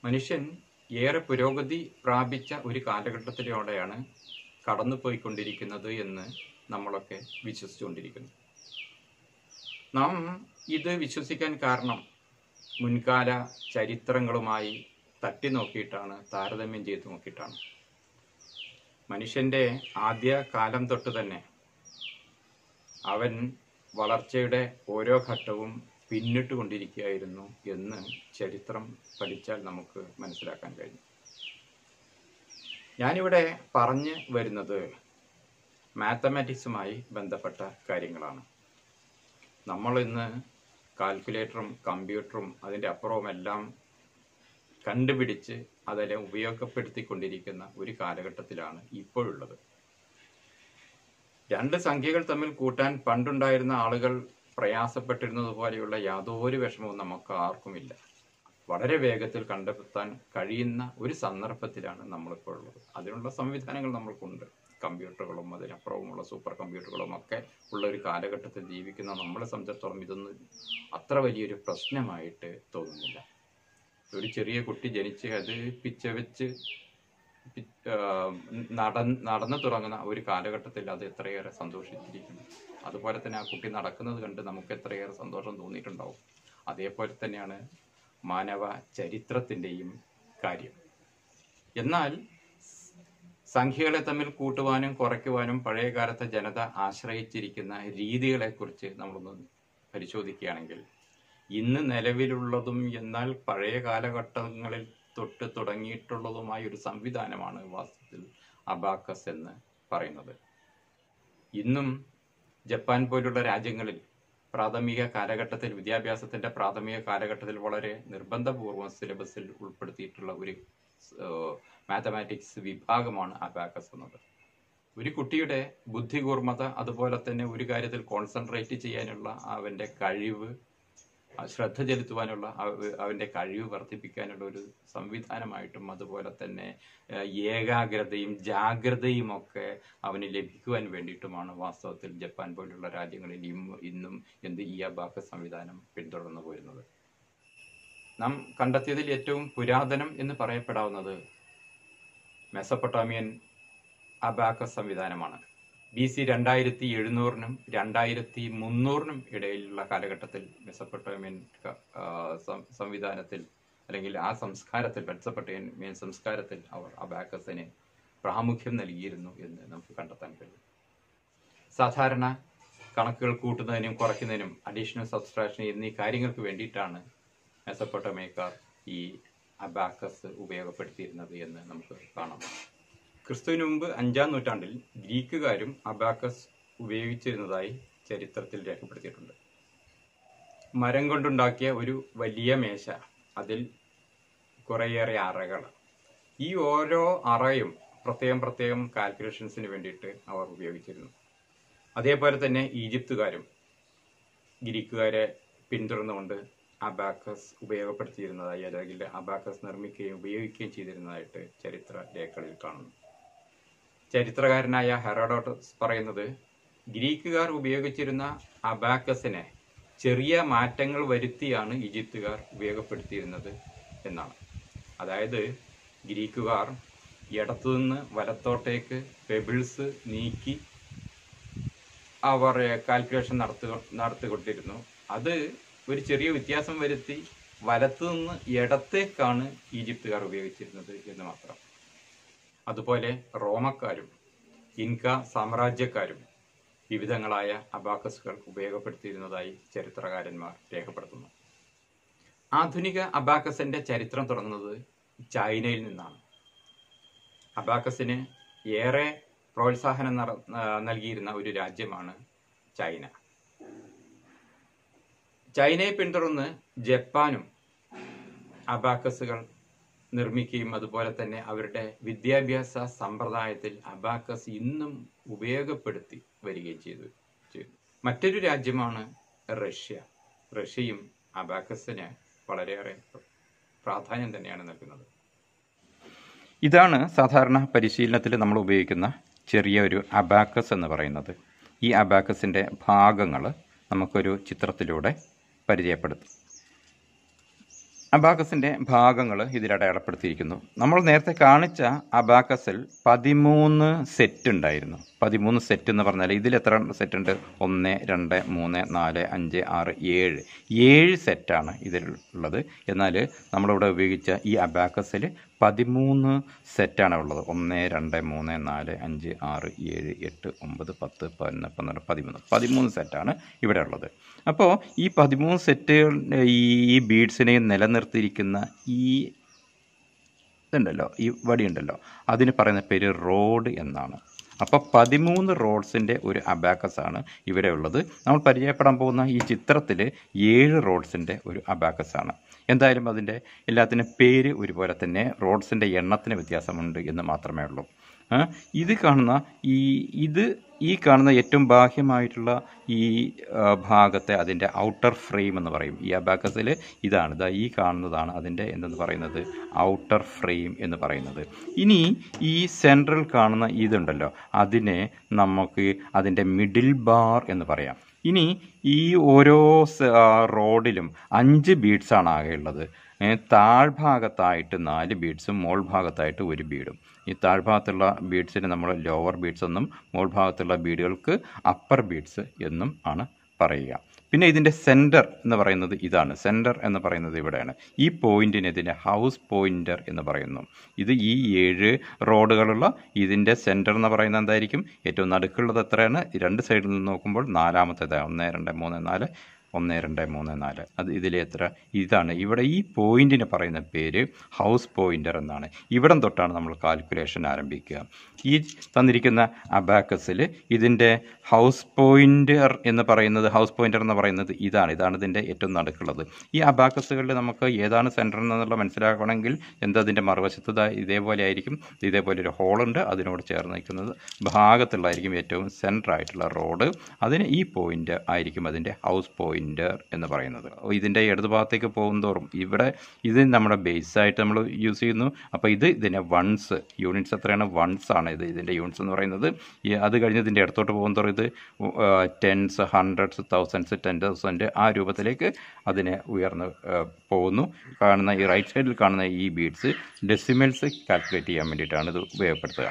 മനുഷ്യൻ ഏറെ പുരോഗതി പ്രാപിച്ച ഒരു കാലഘട്ടത്തിലൂടെയാണ് കടന്നുപോയിക്കൊണ്ടിരിക്കുന്നത് എന്ന് നമ്മളൊക്കെ വിശ്വസിച്ചുകൊണ്ടിരിക്കുന്നു നാം ഇത് വിശ്വസിക്കാൻ കാരണം മുൻകാല ചരിത്രങ്ങളുമായി തട്ടി നോക്കിയിട്ടാണ് താരതമ്യം ചെയ്ത് നോക്കിയിട്ടാണ് മനുഷ്യന്റെ ആദ്യ കാലം തൊട്ട് തന്നെ അവൻ വളർച്ചയുടെ ഓരോ ഘട്ടവും പിന്നിട്ട് കൊണ്ടിരിക്കുകയായിരുന്നു എന്ന് ചരിത്രം പഠിച്ചാൽ നമുക്ക് മനസ്സിലാക്കാൻ കഴിയും ഞാനിവിടെ പറഞ്ഞു വരുന്നത് മാത്തമാറ്റിക്സുമായി ബന്ധപ്പെട്ട കാര്യങ്ങളാണ് നമ്മൾ ഇന്ന് കാൽക്കുലേറ്ററും കമ്പ്യൂട്ടറും അതിൻ്റെ അപ്പുറവും എല്ലാം കണ്ടുപിടിച്ച് അതെല്ലാം ഉപയോഗപ്പെടുത്തിക്കൊണ്ടിരിക്കുന്ന ഒരു കാലഘട്ടത്തിലാണ് ഇപ്പോഴുള്ളത് രണ്ട് സംഖ്യകൾ തമ്മിൽ കൂട്ടാൻ പണ്ടുണ്ടായിരുന്ന ആളുകൾ പ്രയാസപ്പെട്ടിരുന്നത് പോലെയുള്ള യാതൊരു വിഷമവും നമുക്ക് ആർക്കുമില്ല വളരെ വേഗത്തിൽ കണ്ടെത്താൻ കഴിയുന്ന ഒരു സന്ദർഭത്തിലാണ് നമ്മളിപ്പോൾ ഉള്ളത് അതിനുള്ള സംവിധാനങ്ങൾ നമ്മൾക്കുണ്ട് കമ്പ്യൂട്ടറുകളും അതിനപ്പുറവുമുള്ള സൂപ്പർ കമ്പ്യൂട്ടറുകളും ഒക്കെ ഉള്ള ഒരു കാലഘട്ടത്തിൽ ജീവിക്കുന്ന നമ്മളെ സംബന്ധിച്ചിടത്തോളം ഇതൊന്നും അത്ര വലിയൊരു പ്രശ്നമായിട്ട് തോന്നുന്നില്ല ഒരു ചെറിയ കുട്ടി ജനിച്ച് അത് പിച്ച വെച്ച് പി- ആ, നടന്ന് നടന്നു തുടങ്ങുന്ന ഒരു കാലഘട്ടത്തിൽ അത് എത്രയേറെ സന്തോഷിച്ചിരിക്കുന്നു അതുപോലെ തന്നെ ആ കുട്ടി നടക്കുന്നത് കണ്ട് നമുക്ക് എത്രയേറെ സന്തോഷം തോന്നിയിട്ടുണ്ടാവും അതേപോലെ തന്നെയാണ് മാനവ ചരിത്രത്തിൻ്റെയും കാര്യം എന്നാൽ സംഖ്യകളെ തമ്മിൽ കൂട്ടുവാനും കുറയ്ക്കുവാനും പഴയ കാലത്തെ ജനത ആശ്രയിച്ചിരിക്കുന്ന രീതികളെക്കുറിച്ച് നമ്മളൊന്ന് പരിശോധിക്കുകയാണെങ്കിൽ ഇന്ന് നിലവിലുള്ളതും എന്നാൽ പഴയ കാലഘട്ടങ്ങളിൽ തൊട്ട് തുടങ്ങിയിട്ടുള്ളതുമായ ഒരു സംവിധാനമാണ് വാസ്തവത്തിൽ അബാക്കസ് എന്ന് പറയുന്നത് ഇന്നും ജപ്പാൻ പോലുള്ള രാജ്യങ്ങളിൽ പ്രാഥമിക കാലഘട്ടത്തിൽ വിദ്യാഭ്യാസത്തിന്റെ പ്രാഥമിക കാലഘട്ടത്തിൽ വളരെ നിർബന്ധപൂർവ്വം സിലബസിൽ ഉൾപ്പെടുത്തിയിട്ടുള്ള ഒരു മാത്തമാറ്റിക്സ് വിഭാഗമാണ് അബാക്കസ് എന്നത് ഒരു കുട്ടിയുടെ ബുദ്ധികൂർമ്മത അതുപോലെ തന്നെ ഒരു കാര്യത്തിൽ കോൺസെൻട്രേറ്റ് ചെയ്യാനുള്ള അവന്റെ കഴിവ് ആ ശ്രദ്ധ ചെലുത്തുവാനുള്ള അവ- അവന്റെ കഴിവ് വർദ്ധിപ്പിക്കാനുള്ള ഒരു സംവിധാനമായിട്ടും അതുപോലെ തന്നെ ഏഹ്, ഏകാഗ്രതയും ജാഗ്രതയും ഒക്കെ അവന് ലഭിക്കുവാൻ വേണ്ടിയിട്ടുമാണ് വാസ്തവത്തിൽ ജപ്പാൻ പോലുള്ള രാജ്യങ്ങളിൽ ഇം- ഇന്നും എന്ത് ഈ അബാക്ക സംവിധാനം പിന്തുടർന്നു പോരുന്നത് നാം കണ്ടെത്തിയതിൽ ഏറ്റവും പുരാതനം എന്ന് പറയപ്പെടാവുന്നത് മെസപ്പൊട്ടാമിയൻ അബാക്കസ് സംവിധാനമാണ് ബി സി രണ്ടായിരത്തി എഴുന്നൂറിനും രണ്ടായിരത്തി മുന്നൂറിനും ഇടയിലുള്ള കാലഘട്ടത്തിൽ മെസപ്പൊട്ടോമിയൻ ക- ആ, സം- സംവിധാനത്തിൽ അല്ലെങ്കിൽ ആ സംസ്കാരത്തിൽ മെസപ്പൊട്ടോമിയൻ സംസ്കാരത്തിൽ അവർ അബാക്കസിന് പ്രാമുഖ്യം നൽകിയിരുന്നു എന്ന് നമുക്ക് കണ്ടെത്താൻ കഴിയും സാധാരണ കണക്കുകൾ കൂട്ടുന്നതിനും കുറയ്ക്കുന്നതിനും അഡീഷണൽ സബ്സ്ട്രാക്ഷൻ എന്നീ കാര്യങ്ങൾക്ക് വേണ്ടിയിട്ടാണ് മെസപ്പൊട്ടോമിയക്കാർ ഈ അബാക്കസ് ഉപയോഗപ്പെടുത്തിയിരുന്നത് എന്ന് നമുക്ക് കാണാം ക്രിസ്തുവിന് മുമ്പ് അഞ്ചാം നൂറ്റാണ്ടിൽ ഗ്രീക്കുകാരും അബാക്കസ് ഉപയോഗിച്ചിരുന്നതായി ചരിത്രത്തിൽ രേഖപ്പെടുത്തിയിട്ടുണ്ട് മരം കൊണ്ടുണ്ടാക്കിയ ഒരു വലിയ മേശ അതിൽ കുറേയേറെ അറകൾ ഈ ഓരോ അറയും പ്രത്യേകം പ്രത്യേകം കാൽക്കുലേഷൻസിന് വേണ്ടിയിട്ട് അവർ ഉപയോഗിച്ചിരുന്നു അതേപോലെ തന്നെ ഈജിപ്തുകാരും ഗ്രീക്കുകാരെ പിന്തുടർന്നുകൊണ്ട് അബാക്കസ് ഉപയോഗപ്പെടുത്തിയിരുന്നതായി അല്ലെങ്കിൽ അബാക്കസ് നിർമ്മിക്കുകയും ഉപയോഗിക്കുകയും ചെയ്തിരുന്നതായിട്ട് ചരിത്ര രേഖകളിൽ കാണുന്നു ചരിത്രകാരനായ ഹെറോഡോട്ടസ് പറയുന്നത് ഗ്രീക്കുകാർ ഉപയോഗിച്ചിരുന്ന അബാക്കസിനെ ചെറിയ മാറ്റങ്ങൾ വരുത്തിയാണ് ഈജിപ്തുകാർ ഉപയോഗപ്പെടുത്തിയിരുന്നത് എന്നാണ് അതായത് ഗ്രീക്കുകാർ ഇടത്തുനിന്ന് വലത്തോട്ടേക്ക് പെബിൾസ് നീക്കി അവർ കാൽക്കുലേഷൻ നടത്തു നടത്തിക്കൊണ്ടിരുന്നു അത് ഒരു ചെറിയ വ്യത്യാസം വരുത്തി വലത്തു നിന്ന് ഇടത്തേക്കാണ് ഈജിപ്തുകാർ ഉപയോഗിച്ചിരുന്നത് എന്ന് മാത്രം അതുപോലെ റോമക്കാരും ഇൻക സാമ്രാജ്യക്കാരും വിവിധങ്ങളായ അബാക്കസുകൾ ഉപയോഗപ്പെടുത്തിയിരുന്നതായി ചരിത്രകാരന്മാർ രേഖപ്പെടുത്തുന്നു ആധുനിക അബാക്കസിന്റെ ചരിത്രം തുടങ്ങുന്നത് ചൈനയിൽ നിന്നാണ് അബാക്കസിന് ഏറെ പ്രോത്സാഹനം നട- ആ, നൽകിയിരുന്ന ഒരു രാജ്യമാണ് ചൈന ചൈനയെ പിന്തുടർന്ന് ജപ്പാനും അബാക്കസുകൾ നിർമ്മിക്കുകയും അതുപോലെ തന്നെ അവരുടെ വിദ്യാഭ്യാസ സമ്പ്രദായത്തിൽ അബാക്കസ് ഇന്നും ഉപയോഗപ്പെടുത്തി വരികയും ചെയ്തു ചെയ്തു മറ്റൊരു രാജ്യമാണ് റഷ്യ റഷ്യയും അബാക്കസിന് വളരെയേറെ പ്രാധാന്യം തന്നെയാണ് നൽകുന്നത് ഇതാണ് സാധാരണ പരിശീലനത്തിൽ നമ്മൾ ഉപയോഗിക്കുന്ന ചെറിയ ഒരു അബാക്കസ് എന്ന് പറയുന്നത് ഈ അബാക്കസിൻ്റെ ഭാഗങ്ങൾ നമുക്കൊരു ചിത്രത്തിലൂടെ പരിചയപ്പെടുത്തും അബാക്കസിന്റെ ഭാഗങ്ങൾ ഇതിൽ അടയാളപ്പെടുത്തിയിരിക്കുന്നു നമ്മൾ നേരത്തെ കാണിച്ച അബാക്കസിൽ പതിമൂന്ന് സെറ്റ് ഉണ്ടായിരുന്നു പതിമൂന്ന് സെറ്റ് എന്ന് പറഞ്ഞാൽ ഇതിൽ എത്ര സെറ്റ് ഉണ്ട് ഒന്ന് രണ്ട് മൂന്ന് നാല് അഞ്ച് ആറ് ഏഴ് ഏഴ് സെറ്റാണ് ഇതിലുള്ളത് എന്നാൽ നമ്മളിവിടെ ഉപയോഗിച്ച ഈ അബാക്കസിൽ പതിമൂന്ന് സെറ്റാണ് ഉള്ളത് ഒന്ന് രണ്ട് മൂന്ന് നാല് അഞ്ച് ആറ് ഏഴ് എട്ട് ഒമ്പത് പത്ത് പതിനൊന്ന് പന്ത്രണ്ട് പതിമൂന്ന് പതിമൂന്ന് സെറ്റാണ് ഇവിടെ ഉള്ളത് അപ്പോൾ ഈ പതിമൂന്ന് സെറ്റുകൾ ഈ ബീഡ്സിനെ നിലനിർത്തിയിരിക്കുന്ന ഈ ഇതുണ്ടല്ലോ ഈ വടിയുണ്ടല്ലോ അതിന് പറയുന്ന പേര് റോഡ് എന്നാണ് അപ്പോൾ പതിമൂന്ന് റോഡ്സിൻ്റെ ഒരു അബാക്കസ് ആണ് ഇവിടെ ഉള്ളത് നമ്മൾ പരിചയപ്പെടാൻ പോകുന്ന ഈ ചിത്രത്തിൽ ഏഴ് റോഡ്സിൻ്റെ ഒരു അബാക്കസ് ആണ് എന്തായാലും അതിൻ്റെ എല്ലാത്തിനും പേര് ഒരുപോലെ തന്നെ റോഡ്സിൻ്റെ എണ്ണത്തിന് വ്യത്യാസമുണ്ട് എന്ന് മാത്രമേ ഉള്ളൂ ആ, ഇത് കാണുന്ന ഈ ഇത് ഈ കാണുന്ന ഏറ്റവും ബാഹ്യമായിട്ടുള്ള ഈ ആ, ഭാഗത്തെ അതിൻ്റെ ഔട്ടർ ഫ്രെയിം എന്ന് പറയും ഈ അബാക്കസിൽ ഇതാണ് ഇതാ ഈ കാണുന്നതാണ് അതിൻ്റെ എന്തെന്ന് പറയുന്നത് ഔട്ടർ ഫ്രെയിം എന്ന് പറയുന്നത് ഇനി ഈ സെൻട്രൽ കാണുന്ന ഇതുണ്ടല്ലോ അതിനെ നമുക്ക് അതിൻ്റെ മിഡിൽ ബാർ എന്ന് പറയാം ഇനി ഈ ഓരോ സ- ആ, റോഡിലും അഞ്ച് ബീഡ്സാണ് ആകെ ഉള്ളത് ഏ, താഴ്ഭാഗത്തായിട്ട് നാല് ബീഡ്സും മോൾ ഭാഗത്തായിട്ട് ഒരു ബീഡും ഈ താഴ്ഭാഗത്തുള്ള ബീഡ്സിന് നമ്മൾ ലോവർ ബീഡ്സ് എന്നും മോൾ ഭാഗത്തുള്ള ബീഡുകൾക്ക് അപ്പർ ബീഡ്സ് എന്നും ആണ് പറയുക പിന്നെ ഇതിൻ്റെ സെൻറ്റർ എന്ന് പറയുന്നത് ഇതാണ് സെൻറ്റർ എന്ന് പറയുന്നത് ഇവിടെയാണ് ഈ പോയിന്റിന് ഇതിൻ്റെ ഹൗസ് പോയിന്റർ എന്ന് പറയുന്നു ഇത് ഈ ഏഴ് റോഡുകളുള്ള ഇതിൻ്റെ സെൻറ്റർ എന്ന് പറയുന്നത് എന്തായിരിക്കും ഏറ്റവും നടുക്കുള്ളത് എത്രയാണ് ഈ രണ്ട് സൈഡിൽ നിന്ന് നോക്കുമ്പോൾ നാലാമത്തേത് ഒന്ന് രണ്ട് മൂന്ന് നാല് ഒന്ന് രണ്ട് മൂന്ന് നാല് അത് ഇതിലെ എത്ര ഇതാണ് ഇവിടെ ഈ പോയിന്റിന് പറയുന്ന പേര് ഹൗസ് പോയിന്റർ എന്നാണ് ഇവിടം തൊട്ടാണ് നമ്മൾ കാൽക്കുലേഷൻ ആരംഭിക്കുക ഈ തന്നിരിക്കുന്ന അബാക്കസിൽ ഇതിൻ്റെ ഹൗസ് പോയിന്റർ എന്ന് പറയുന്നത് ഹൗസ് പോയിന്റർ എന്ന് പറയുന്നത് ഇതാണ് ഇതാണ് ഇതിൻ്റെ ഏറ്റവും നടുക്കുള്ളത് ഈ അബാക്കസുകളിൽ നമുക്ക് ഏതാണ് സെൻറ്റർ എന്നുള്ള മനസ്സിലാക്കണമെങ്കിൽ എന്താ അതിൻ്റെ മറുവശത്ത് ദാ ഇതേപോലെ ആയിരിക്കും ഇതേപോലെ ഒരു ഹോളുണ്ട് അതിനോട് ചേർന്ന് നിൽക്കുന്നത് ഭാഗത്തുള്ളതായിരിക്കും ഏറ്റവും സെൻറ്റർ ആയിട്ടുള്ള റോഡ് അതിന് ഈ പോയിന്റ് ആയിരിക്കും അതിൻ്റെ ഹൗസ് പോയിന്റർ എന്ന് പറയുന്നത് ഇതിൻ്റെ ഇടതുഭാഗത്തേക്ക് പോകുന്തോറും ഇവിടെ ഇത് നമ്മുടെ ബേസ് ആയിട്ട് നമ്മൾ യൂസ് ചെയ്യുന്നു അപ്പോൾ ഇത് ഇതിൻ്റെ വൺസ് യൂണിറ്റ്സ് എത്രയാണ് വൺസ് ആണ് ഇത് ഇതിൻ്റെ യൂണിറ്റ്സ് എന്ന് പറയുന്നത് ഈ അത് കഴിഞ്ഞ് ഇതിൻ്റെ ഇടത്തോട്ട് പോകുന്തോറും ഇത് tens hundreds thousands ten thousand ആ രൂപത്തിലേക്ക് അതിനെ ഉയർന്ന് ആ, പോകുന്നു കാണുന്ന ഈ റൈറ്റ് സൈഡിൽ കാണുന്ന ഈ ബീഡ്സ് ഡെസിമൽസ് കാൽക്കുലേറ്റ് ചെയ്യാൻ വേണ്ടിയിട്ടാണ് ഇത് ഉപയോഗപ്പെടുത്തുക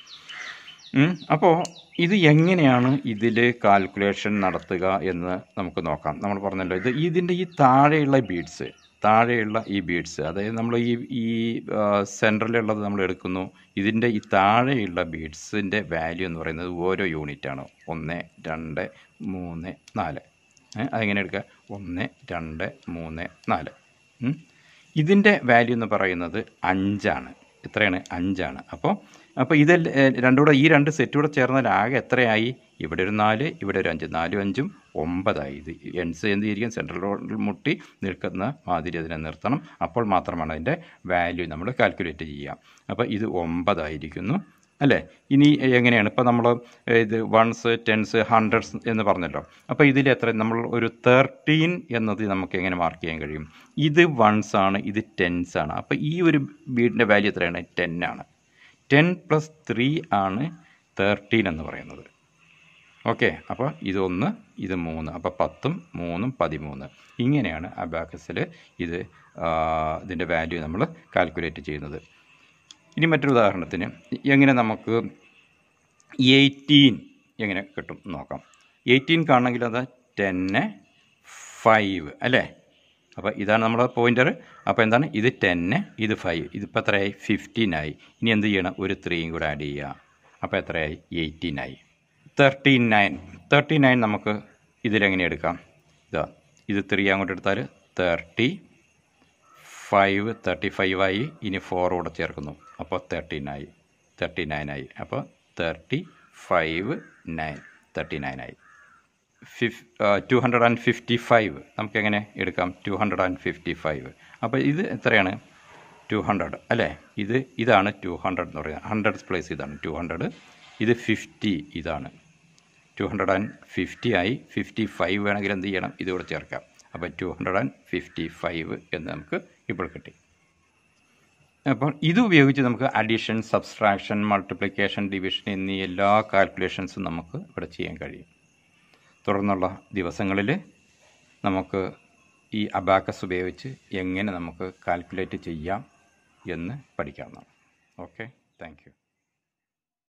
അപ്പോൾ ഇത് എങ്ങനെയാണ് ഇതിൽ കാൽക്കുലേഷൻ നടത്തുക എന്ന് നമുക്ക് നോക്കാം നമ്മൾ പറഞ്ഞല്ലോ ഇത് ഇതിൻ്റെ ഈ താഴെയുള്ള ബീഡ്സ് താഴെയുള്ള ഈ ബീഡ്സ് അതായത് നമ്മൾ ഈ ഈ സെൻറ്ററിലുള്ളത് നമ്മൾ എടുക്കുന്നു ഇതിൻ്റെ ഈ താഴെയുള്ള ബീഡ്സിൻ്റെ വാല്യൂ എന്ന് പറയുന്നത് ഓരോ യൂണിറ്റാണ് ഒന്ന് രണ്ട് മൂന്ന് നാല് ഏ, അതെങ്ങനെ എടുക്കുക ഒന്ന് രണ്ട് മൂന്ന് നാല് ഉം. ഇതിൻ്റെ വാല്യൂ എന്ന് പറയുന്നത് അഞ്ചാണ് എത്രയാണ് അഞ്ചാണ് അപ്പോൾ അപ്പോൾ ഇത് രണ്ടും കൂടെ ഈ രണ്ട് സെറ്റ് കൂടെ ചേർന്നാൽ ആകെ എത്രയായി ഇവിടെ ഒരു നാല് ഇവിടെ ഒരു അഞ്ച് നാലും അഞ്ചും ഒമ്പതായി ഇത് എൻസ് എന്ത് ചെയ്തിരിക്കും സെൻട്രൽ റോഡിൽ മുട്ടി നിൽക്കുന്ന മാതിരി അതിനെ നിർത്തണം അപ്പോൾ മാത്രമാണ് അതിൻ്റെ വാല്യൂ നമ്മൾ കാൽക്കുലേറ്റ് ചെയ്യുക അപ്പോൾ ഇത് ഒമ്പതായിരിക്കുന്നു അല്ലേ ഇനി എങ്ങനെയാണ് ഇപ്പോൾ നമ്മൾ ഇത് വൺസ് ടെൻസ് ഹൺഡ്രഡ്സ് എന്ന് പറഞ്ഞല്ലോ അപ്പോൾ ഇതിൽ എത്ര നമ്മൾ ഒരു തേർട്ടീൻ എന്നത് നമുക്ക് എങ്ങനെ മാർക്ക് ചെയ്യാൻ കഴിയും ഇത് വൺസ് ആണ് ഇത് ടെൻസ് ആണ് അപ്പോൾ ഈ ഒരു ബീഡിൻ്റെ വാല്യൂ എത്രയാണ് ടെൻ ആണ് ടെൻ പ്ലസ് ത്രീ ആണ് തേർട്ടീൻ എന്ന് പറയുന്നത് ഓക്കെ അപ്പോൾ ഇതൊന്ന് ഇത് മൂന്ന് അപ്പോൾ പത്തും മൂന്നും പതിമൂന്ന് ഇങ്ങനെയാണ് അബാക്കസിൽ ഇത് ആ, ഇതിൻ്റെ വാല്യൂ നമ്മൾ കാൽക്കുലേറ്റ് ചെയ്യുന്നത് ഇനി മറ്റൊരു ഉദാഹരണത്തിന് എങ്ങനെ നമുക്ക് എയ്റ്റീൻ എങ്ങനെ കിട്ടും എന്ന് നോക്കാം എയ്റ്റീൻ കാണണമെങ്കിൽ അത് ടെന്ന് ഫൈവ് അല്ലേ അപ്പോൾ ഇതാണ് നമ്മുടെ പോയിൻ്റർ അപ്പോൾ എന്താണ് ഇത് ടെന്ന് ഇത് ഫൈവ് ഇതിപ്പോൾ എത്രയായി ഫിഫ്റ്റീനായി ഇനി എന്ത് ചെയ്യണം ഒരു ത്രീയും കൂടെ ആഡ് ചെയ്യുക അപ്പോൾ എത്രയായി എയ്റ്റീനായി തേർട്ടി നയൻ തേർട്ടി നയൻ നമുക്ക് ഇതിലെങ്ങനെ എടുക്കാം ഇതാ ഇത് ത്രീ അങ്ങോട്ട് എടുത്താൽ തേർട്ടി ഫൈവ് തേർട്ടി ഫൈവ് ആയി ഇനി ഫോർ കൂടെ ചേർക്കുന്നു അപ്പോൾ തേർട്ടീനായി തേർട്ടി നയനായി അപ്പോൾ തേർട്ടി ഫൈവ് നയൻ തേർട്ടി നയനായി ഫിഫ് two hundred and fifty five നമുക്ക് എങ്ങനെ എടുക്കാം two hundred and fifty five അപ്പോൾ ഇത് എത്രയാണ് ടു ഹൺഡ്രഡ് അല്ലേ ഇത് ഇതാണ് ടു ഹൺഡ്രഡ് എന്ന് പറയുന്നത് ഹൺഡ്രഡ് പ്ലേസ് ഇതാണ് ടു ഹൺഡ്രഡ് ഇത് ഫിഫ്റ്റി ഇതാണ് ടു ഹൺഡ്രഡ് ആൻഡ് ഫിഫ്റ്റി ആയി ഫിഫ്റ്റി ഫൈവ് വേണമെങ്കിൽ എന്ത് ചെയ്യണം ഇതുകൂടെ ചേർക്കാം അപ്പോൾ two hundred and fifty five എന്ന് നമുക്ക് ഇപ്പോൾ കിട്ടി അപ്പോൾ ഇത് ഉപയോഗിച്ച് നമുക്ക് അഡീഷൻ സബ്സ്ട്രാക്ഷൻ മൾട്ടിപ്ലിക്കേഷൻ ഡിവിഷൻ എന്നീ എല്ലാ കാൽക്കുലേഷൻസും നമുക്ക് ഇവിടെ ചെയ്യാൻ കഴിയും തുടർന്നുള്ള ദിവസങ്ങളിൽ നമുക്ക് ഈ അബാക്കസ് ഉപയോഗിച്ച് എങ്ങനെ നമുക്ക് കാൽക്കുലേറ്റ് ചെയ്യാം എന്ന് പഠിക്കാവുന്നതാണ് ഓക്കെ താങ്ക് യു